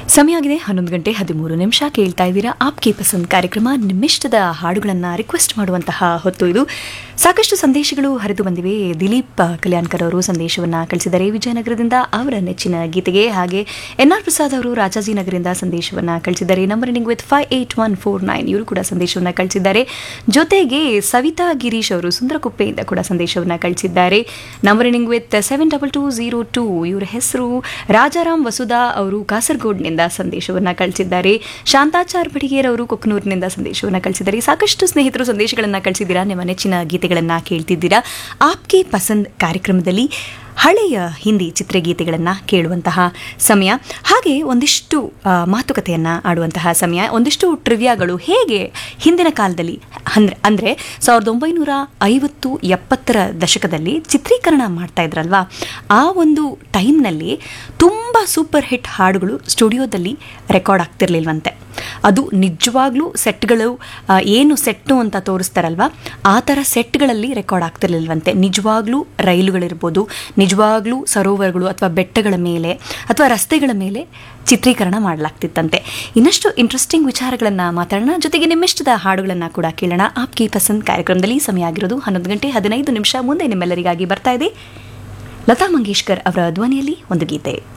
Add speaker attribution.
Speaker 1: ಸಮಯ ಆಗಿದೆ ಹನ್ನೊಂದು ಗಂಟೆ ಹದಿಮೂರು ನಿಮಿಷ ಕೇಳ್ತಾ ಇದ್ದೀರಾ ಆಪ್ಗೆ ಪಸಂದ್ ಕಾರ್ಯಕ್ರಮ ನಿಮ್ಮಿಷ್ಟದ ಹಾಡುಗಳನ್ನು ರಿಕ್ವೆಸ್ಟ್ ಮಾಡುವಂತಹ ಹೊತ್ತು ಇದು ಸಾಕಷ್ಟು ಸಂದೇಶಗಳು ಹರಿದು ಬಂದಿವೆ ದಿಲೀಪ್ ಕಲ್ಯಾಣ್ಕರ್ ಅವರು ಸಂದೇಶವನ್ನು ಕಳಿಸಿದ್ದಾರೆ ವಿಜಯನಗರದಿಂದ ಅವರ ನೆಚ್ಚಿನ ಗೀತೆಗೆ ಹಾಗೆ ಎನ್ ಆರ್ ಪ್ರಸಾದ್ ಅವರು ರಾಜಾಜಿನಗರದಿಂದ ಸಂದೇಶವನ್ನು ಕಳಿಸಿದ್ದಾರೆ number ending with five eight one four nine ಇವರು ಕೂಡ ಸಂದೇಶವನ್ನು ಕಳಿಸಿದ್ದಾರೆ ಜೊತೆಗೆ ಸವಿತಾ ಗಿರೀಶ್ ಅವರು ಸುಂದರಕುಪ್ಪೆಯಿಂದ ಕೂಡ ಸಂದೇಶವನ್ನು ಕಳಿಸಿದ್ದಾರೆ number ending with seven double two zero two ಇವರ ಹೆಸರು ರಾಜಾರಾಮ್ ವಸುಧಾ ಅವರು ಕಾಸರಗೋಡ್ನಿಂದ ಸಂದೇಶವನ್ನು ಕಳಿಸಿದ್ದಾರೆ ಶಾಂತಾಚಾರ್ ಬಡಿಗೇರ್ ಅವರು ಕೊಕ್ಕನೂರಿನಿಂದ ಸಂದೇಶವನ್ನು ಕಳಿಸಿದ್ದಾರೆ ಸಾಕಷ್ಟು ಸ್ನೇಹಿತರು ಸಂದೇಶಗಳನ್ನು ಕಳಿಸಿದ್ದೀರಾ ನಿಮ್ಮ ನೆಚ್ಚಿನ ಗೀತೆಗಳನ್ನು ಕೇಳ್ತಿದ್ದೀರಾ ಆಪ್ಗೆ ಪಸಂದ್ ಕಾರ್ಯಕ್ರಮದಲ್ಲಿ ಹಳೆಯ ಹಿಂದಿ ಚಿತ್ರಗೀತೆಗಳನ್ನು ಕೇಳುವಂತಹ ಸಮಯ ಹಾಗೆ ಒಂದಿಷ್ಟು ಮಾತುಕತೆಯನ್ನು ಆಡುವಂತಹ ಸಮಯ ಒಂದಿಷ್ಟು ಟ್ರಿವ್ಯಾಗಳು ಹೇಗೆ ಹಿಂದಿನ ಕಾಲದಲ್ಲಿ ಅಂದ್ರೆ ಅಂದರೆ ಸಾವಿರದ ಒಂಬೈನೂರ ಐವತ್ತು ಎಪ್ಪತ್ತರ ದಶಕದಲ್ಲಿ ಚಿತ್ರೀಕರಣ ಮಾಡ್ತಾ ಇದ್ರಲ್ವಾ ಆ ಒಂದು ಟೈಮ್ನಲ್ಲಿ ತುಂಬ ಸೂಪರ್ ಹಿಟ್ ಹಾಡುಗಳು ಸ್ಟುಡಿಯೋದಲ್ಲಿ ರೆಕಾರ್ಡ್ ಆಗ್ತಿರ್ಲಿಲ್ವಂತೆ ಅದು ನಿಜವಾಗ್ಲೂ ಸೆಟ್ಗಳು ಆ, ಏನು ಸೆಟ್ಟು ಅಂತ ತೋರಿಸ್ತಾರಲ್ವ ಆ ಥರ ಸೆಟ್ಗಳಲ್ಲಿ ರೆಕಾರ್ಡ್ ಆಗ್ತಿರ್ಲಿಲ್ವಂತೆ ನಿಜವಾಗ್ಲೂ ರೈಲುಗಳಿರ್ಬೋದು ನಿಜವಾಗ್ಲೂ ಸರೋವರಗಳು ಅಥವಾ ಬೆಟ್ಟಗಳ ಮೇಲೆ ಅಥವಾ ರಸ್ತೆಗಳ ಮೇಲೆ ಚಿತ್ರೀಕರಣ ಮಾಡಲಾಗ್ತಿತ್ತಂತೆ ಇನ್ನಷ್ಟು ಇಂಟ್ರೆಸ್ಟಿಂಗ್ ವಿಚಾರಗಳನ್ನು ಮಾತಾಡೋಣ ಜೊತೆಗೆ ನಿಮ್ಮಿಷ್ಟದ ಹಾಡುಗಳನ್ನು ಕೂಡ ಕೇಳೋಣ ಆಪ್ಗೆ ಪಸಂದ್ ಕಾರ್ಯಕ್ರಮದಲ್ಲಿ ಸಮಯ ಆಗಿರೋದು ಹನ್ನೊಂದು ಗಂಟೆ ಹದಿನೈದು ನಿಮಿಷ ಮುಂದೆ ನಿಮ್ಮೆಲ್ಲರಿಗಾಗಿ ಬರ್ತಾ ಇದೆ ಲತಾ ಮಂಗೇಶ್ಕರ್ ಅವರ ಧ್ವನಿಯಲ್ಲಿ ಒಂದು ಗೀತೆ